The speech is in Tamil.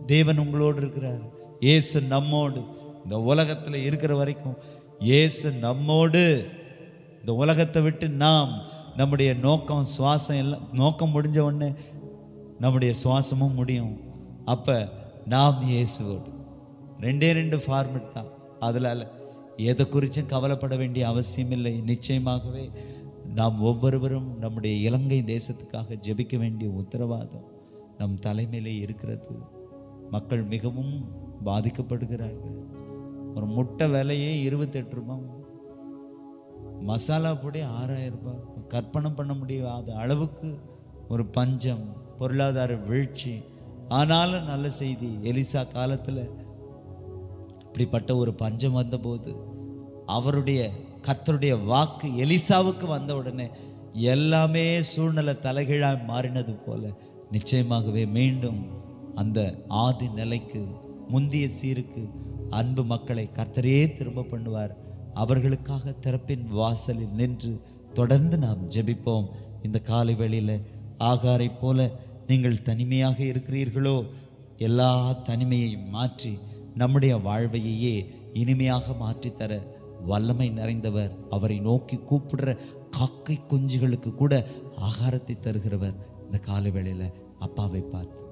தேவன் உங்களோடு இருக்கிறார் இயேசு நம்மோடு இந்த உலகத்தில் இருக்கிற வரைக்கும் இயேசு நம்மோடு இந்த உலகத்தை விட்டு நாம் நம்முடைய நோக்கம் சுவாசம் எல்லாம் நோக்கம் முடிஞ்ச உடனே நம்முடைய சுவாசமும் முடியும் அப்போ நாம் இயேசுவோடு ரெண்டே ரெண்டு ஃபார்மெட் தான் அதனால் எதை குறித்தும் கவலைப்பட வேண்டிய அவசியம் இல்லை நிச்சயமாகவே நாம் ஒவ்வொருவரும் நம்முடைய இலங்கை தேசத்துக்காக ஜெபிக்க வேண்டிய உத்தரவாதம் நம் தலைமையிலே இருக்கிறது மக்கள் மிகவும் பாதிக்கப்படுகிறார்கள் ஒரு முட்டை விலையே இருபத்தெட்டு ரூபாய் மசாலா பொடி ஆறாயிரம் ரூபாய் கற்பனை பண்ண முடியாத அளவுக்கு ஒரு பஞ்சம் பொருளாதார வீழ்ச்சி ஆனாலும் நல்ல செய்தி எலிசா காலத்தில் இப்படிப்பட்ட ஒரு பஞ்சம் வந்தபோது அவருடைய கர்த்தருடைய வாக்கு எலிசாவுக்கு வந்த உடனே எல்லாமே சூழ்நிலை தலைகீழாய் மாறினது போல நிச்சயமாகவே மீண்டும் அந்த ஆதி நிலைக்கு முந்திய சீருக்கு அன்பு மக்களை கர்த்தரே திரும்ப பண்ணுவார் அவர்களுக்காக திறப்பின் வாசலில் நின்று தொடர்ந்து நாம் ஜெபிப்போம் இந்த காலை வேளையில் ஆகாரை போல நீங்கள் தனிமையாக இருக்கிறீர்களோ எல்லா தனிமையையும் மாற்றி நம்முடைய வாழ்வையே இனிமையாக மாற்றித்தர வல்லமை நிறைந்தவர் அவரை நோக்கி கூப்பிடுற காக்கை குஞ்சுகளுக்கு கூட ஆகாரத்தை தருகிறவர் இந்த காலை வேளையில அப்பாவை பார்த்து